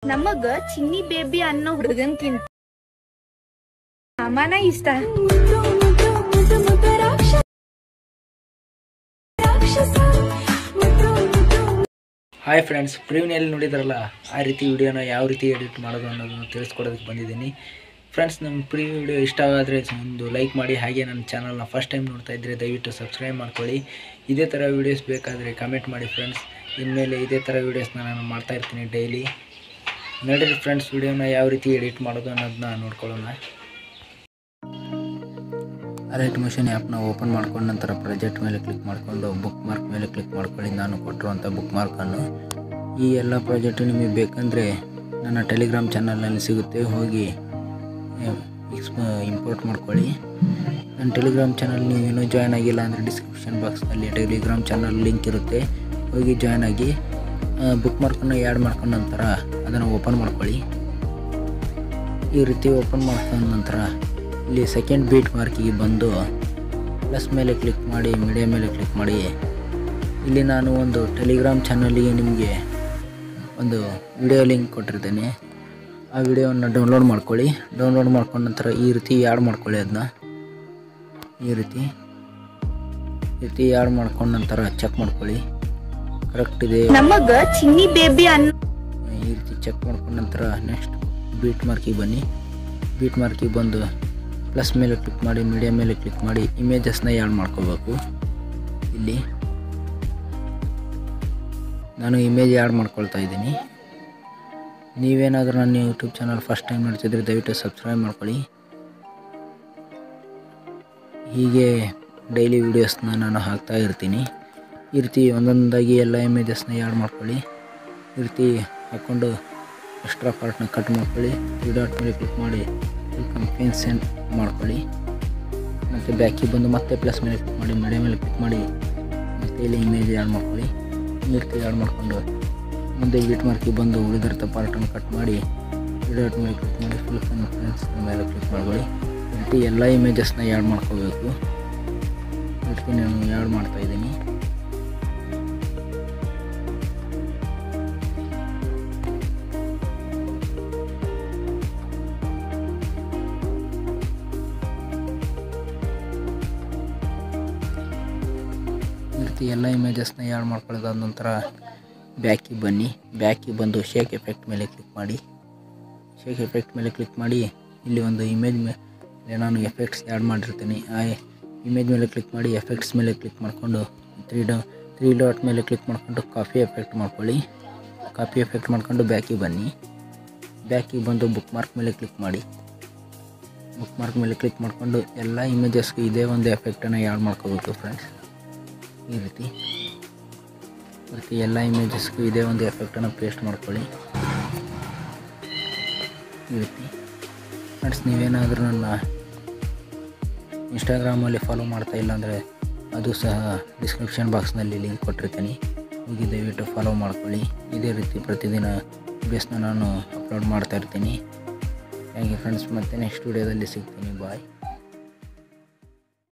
ನಮಗ ಚಿನ್ನಿ ಬೇಬಿ ಅನ್ನೋ ಹುಡುಗನ್ಕಿಂತ ಸಾಮಾನ ಇಷ್ಟ ಹಾಯ್ ಫ್ರೆಂಡ್ಸ್ ಪ್ರೀವಿನಲ್ಲಿ ನೋಡಿದ್ರಲ್ಲ ಆ ರೀತಿ ವಿಡಿಯೋನ ಯಾವ ರೀತಿ ಎಡಿಟ್ ಮಾಡೋದು ಅನ್ನೋದನ್ನು ತಿಳಿಸ್ಕೊಡೋದಕ್ಕೆ ಬಂದಿದ್ದೀನಿ ಫ್ರೆಂಡ್ಸ್ ನಮ್ಮ ಪ್ರೀ ವಿಡಿಯೋ ಇಷ್ಟ ಆದರೆ ಒಂದು ಲೈಕ್ ಮಾಡಿ ಹಾಗೆ ನನ್ನ ಚಾನಲ್ನ ಫಸ್ಟ್ ಟೈಮ್ ನೋಡ್ತಾ ಇದ್ದರೆ ದಯವಿಟ್ಟು ಸಬ್ಸ್ಕ್ರೈಬ್ ಮಾಡ್ಕೊಳ್ಳಿ ಇದೇ ಥರ ವೀಡಿಯೋಸ್ ಬೇಕಾದರೆ ಕಮೆಂಟ್ ಮಾಡಿ ಫ್ರೆಂಡ್ಸ್ ಇನ್ಮೇಲೆ ಇದೇ ಥರ ವೀಡಿಯೋಸ್ನ ನಾನು ಮಾಡ್ತಾ ಇರ್ತೀನಿ ಡೈಲಿ ನಡೀರಿ ಫ್ರೆಂಡ್ಸ್ ವಿಡಿಯೋನ ಯಾವ ರೀತಿ ಎಡಿಟ್ ಮಾಡೋದು ಅನ್ನೋದನ್ನ ನೋಡ್ಕೊಳ್ಳೋಣ ಅಲೈಟ್ ಮೋಷನ್ ಆ್ಯಪ್ನ ಓಪನ್ ಮಾಡ್ಕೊಂಡ ನಂತರ ಪ್ರಾಜೆಕ್ಟ್ ಮೇಲೆ ಕ್ಲಿಕ್ ಮಾಡಿಕೊಂಡು ಬುಕ್ ಮಾರ್ಕ್ ಮೇಲೆ ಕ್ಲಿಕ್ ಮಾಡ್ಕೊಳ್ಳಿ ನಾನು ಕೊಟ್ಟಿರುವಂಥ ಬುಕ್ ಮಾರ್ಕನ್ನು ಈ ಎಲ್ಲ ಪ್ರಾಜೆಕ್ಟು ನಿಮಗೆ ಬೇಕಂದರೆ ನನ್ನ ಟೆಲಿಗ್ರಾಮ್ ಚಾನಲ್ನಲ್ಲಿ ಸಿಗುತ್ತೆ ಹೋಗಿ ಇಂಪೋರ್ಟ್ ಮಾಡ್ಕೊಳ್ಳಿ ನನ್ನ ಟೆಲಿಗ್ರಾಮ್ ಚಾನಲ್ ನೀವು ಇನ್ನೂ ಜಾಯ್ನ್ ಆಗಿಲ್ಲ ಅಂದರೆ ಡಿಸ್ಕ್ರಿಪ್ಷನ್ ಬಾಕ್ಸ್ನಲ್ಲಿ ಟೆಲಿಗ್ರಾಮ್ ಚಾನಲ್ ಲಿಂಕ್ ಇರುತ್ತೆ ಹೋಗಿ ಜಾಯ್ನ್ ಆಗಿ ಬುಕ್ ಮಾರ್ಕನ್ನು ಆ್ಯಡ್ ಮಾಡ್ಕೊಂಡ ನಂತರ ಅದನ್ನು ಓಪನ್ ಮಾಡ್ಕೊಳ್ಳಿ ಈ ರೀತಿ ಓಪನ್ ಮಾಡ್ಕೊಂಡ ನಂತರ ಇಲ್ಲಿ ಸೆಕೆಂಡ್ ಬೀಟ್ ಮಾರ್ಕಿಗೆ ಬಂದು ಪ್ಲಸ್ ಮೇಲೆ ಕ್ಲಿಕ್ ಮಾಡಿ ಮೀಡಿಯಾ ಮೇಲೆ ಕ್ಲಿಕ್ ಮಾಡಿ ಇಲ್ಲಿ ನಾನು ಒಂದು ಟೆಲಿಗ್ರಾಮ್ ಚಾನಲಿಗೆ ನಿಮಗೆ ಒಂದು ವಿಡಿಯೋ ಲಿಂಕ್ ಕೊಟ್ಟಿರ್ತೇನೆ ಆ ವಿಡಿಯೋವನ್ನು ಡೌನ್ಲೋಡ್ ಮಾಡ್ಕೊಳ್ಳಿ ಡೌನ್ಲೋಡ್ ಮಾಡ್ಕೊಂಡ ನಂತರ ಈ ರೀತಿ ಆ್ಯಡ್ ಮಾಡ್ಕೊಳ್ಳಿ ಅದನ್ನ ಈ ರೀತಿ ಈ ರೀತಿ ಆ್ಯಡ್ ಮಾಡ್ಕೊಂಡ ನಂತರ ಚೆಕ್ ಮಾಡ್ಕೊಳ್ಳಿ ಕರೆಕ್ಟ್ ಇದೆ ನಮಗ ಚಿನ್ನಿ ಬೇಬಿ ಅನ್ನೋ ಈ ರೀತಿ ಚೆಕ್ ಮಾಡ್ಕೊಂಡ ನಂತರ ನೆಕ್ಸ್ಟ್ ಬೀಟ್ ಮಾರ್ಕಿಗೆ ಬನ್ನಿ ಬೀಟ್ ಮಾರ್ಕಿಗೆ ಬಂದು ಪ್ಲಸ್ ಮೇಲೆ ಕ್ಲಿಕ್ ಮಾಡಿ ಮೀಡಿಯಾ ಮೇಲೆ ಕ್ಲಿಕ್ ಮಾಡಿ ಇಮೇಜಸ್ನ ಆ್ಯಡ್ ಮಾಡ್ಕೋಬೇಕು ಇಲ್ಲಿ ನಾನು ಇಮೇಜ್ ಆ್ಯಡ್ ಮಾಡ್ಕೊಳ್ತಾ ಇದ್ದೀನಿ ನೀವೇನಾದರೂ ನನ್ನ ಯೂಟ್ಯೂಬ್ ಚಾನಲ್ ಫಸ್ಟ್ ಟೈಮ್ ನೋಡ್ತಿದ್ರೆ ದಯವಿಟ್ಟು ಸಬ್ಸ್ಕ್ರೈಬ್ ಮಾಡ್ಕೊಳ್ಳಿ ಹೀಗೆ ಡೈಲಿ ವೀಡಿಯೋಸ್ನ ನಾನು ಹಾಕ್ತಾ ಇರ್ತೀನಿ ಈ ರೀತಿ ಒಂದೊಂದಾಗಿ ಎಲ್ಲ ಇಮೇಜಸ್ನ ಆ್ಯಡ್ ಮಾಡ್ಕೊಳ್ಳಿ ಈ ರೀತಿ ಹಾಕ್ಕೊಂಡು ಎಕ್ಸ್ಟ್ರಾ ಪಾರ್ಟ್ನ ಕಟ್ ಮಾಡ್ಕೊಳ್ಳಿ ತ್ರೀ ಡಾಟ್ ಮೇಲೆ ಕ್ಲಿಕ್ ಮಾಡಿ ಕಂಪೇನ್ ಸೆಂಡ್ ಮಾಡ್ಕೊಳ್ಳಿ ಮತ್ತು ಬ್ಯಾಕಿಗೆ ಬಂದು ಮತ್ತೆ ಪ್ಲಸ್ ಮೇಲೆ ಕ್ಲಿಕ್ ಮಾಡಿ ಮೀಡಿಯಾ ಮೇಲೆ ಕ್ಲಿಕ್ ಮಾಡಿ ಮತ್ತು ಇಲ್ಲಿ ಇಮೇಜ್ ಆ್ಯಡ್ ಮಾಡ್ಕೊಳ್ಳಿ ಈ ರೀತಿ ಆ್ಯಡ್ ಮಾಡಿಕೊಂಡು ಮುಂದೆ ಬೀಟ್ ಮಾರ್ಕಿಗೆ ಬಂದು ಉಳಿದಿರ್ತ ಪಾರ್ಟನ್ನು ಕಟ್ ಮಾಡಿ ತ್ರೀ ಡಾಟ್ ಮೇಲೆ ಕ್ಲಿಕ್ ಮಾಡಿ ಫುಲ್ ಕಾನ್ಫರೆನ್ಸ್ ಮೇಲೆ ಕ್ಲಿಕ್ ಮಾಡ್ಕೊಳ್ಳಿ ಈ ರೀತಿ ಎಲ್ಲ ಇಮೇಜಸ್ನ ಆ್ಯಡ್ ಮಾಡ್ಕೋಬೇಕು ಈ ರೀತಿ ನಾನು ಆ್ಯಡ್ ಮಾಡ್ತಾಯಿದ್ದೀನಿ ಈ ರೀತಿ ಎಲ್ಲ ಇಮೇಜಸ್ನ ಆ್ಯಡ್ ಮಾಡ್ಕೊಳ್ಳೋದಾದ ನಂತರ ಬ್ಯಾಕಿಗೆ ಬನ್ನಿ ಬ್ಯಾಕಿಗೆ ಬಂದು ಶೇಕ್ ಎಫೆಕ್ಟ್ ಮೇಲೆ ಕ್ಲಿಕ್ ಮಾಡಿ ಶೇಕ್ ಎಫೆಕ್ಟ್ ಮೇಲೆ ಕ್ಲಿಕ್ ಮಾಡಿ ಇಲ್ಲಿ ಒಂದು ಇಮೇಜ್ ಮೇಲೆ ನಾನು ಎಫೆಕ್ಟ್ಸ್ ಆ್ಯಡ್ ಮಾಡಿರ್ತೀನಿ ಆ ಇಮೇಜ್ ಮೇಲೆ ಕ್ಲಿಕ್ ಮಾಡಿ ಎಫೆಕ್ಟ್ಸ್ ಮೇಲೆ ಕ್ಲಿಕ್ ಮಾಡಿಕೊಂಡು ತ್ರೀ ಡಾ ತ್ರೀ ಡಾಟ್ ಮೇಲೆ ಕ್ಲಿಕ್ ಮಾಡಿಕೊಂಡು ಕಾಫಿ ಎಫೆಕ್ಟ್ ಮಾಡ್ಕೊಳ್ಳಿ ಕಾಪಿ ಎಫೆಕ್ಟ್ ಮಾಡ್ಕೊಂಡು ಬ್ಯಾಕಿಗೆ ಬನ್ನಿ ಬ್ಯಾಕಿಗೆ ಬಂದು ಬುಕ್ ಮಾರ್ಕ್ ಮೇಲೆ ಕ್ಲಿಕ್ ಮಾಡಿ ಬುಕ್ ಮಾರ್ಕ್ ಮೇಲೆ ಕ್ಲಿಕ್ ಮಾಡಿಕೊಂಡು ಎಲ್ಲ ಇಮೇಜಸ್ಗೆ ಇದೇ ಒಂದು ಎಫೆಕ್ಟನ್ನು ಆ್ಯಡ್ ಮಾಡ್ಕೋಬೇಕು ಫ್ರೆಂಡ್ಸ್ ಈ ರೀತಿ ಈ ರೀತಿ ಎಲ್ಲ ಇಮೇಜಸ್ಗೂ ಇದೇ ಒಂದು ಎಫೆಕ್ಟನ್ನು ಪೇಸ್ಟ್ ಮಾಡ್ಕೊಳ್ಳಿ ಈ ರೀತಿ ಫ್ರೆಂಡ್ಸ್ ನೀವೇನಾದರೂ ನನ್ನ ಇನ್ಸ್ಟಾಗ್ರಾಮಲ್ಲಿ ಫಾಲೋ ಮಾಡ್ತಾ ಇಲ್ಲ ಅಂದರೆ ಅದು ಸಹ ಡಿಸ್ಕ್ರಿಪ್ಷನ್ ಬಾಕ್ಸ್ನಲ್ಲಿ ಲಿಂಕ್ ಕೊಟ್ಟಿರ್ತೀನಿ ಹೋಗಿ ದಯವಿಟ್ಟು ಫಾಲೋ ಮಾಡ್ಕೊಳ್ಳಿ ಇದೇ ರೀತಿ ಪ್ರತಿದಿನ ವೀಡಿಯೋಸ್ನ ನಾನು ಅಪ್ಲೋಡ್ ಮಾಡ್ತಾ ಇರ್ತೀನಿ ಹಾಗೆ ಫ್ರೆಂಡ್ಸ್ ಮತ್ತೆ ನೆಕ್ಸ್ಟ್ ವೀಡಿಯೋದಲ್ಲಿ ಸಿಗ್ತೀನಿ ಬಾಯ್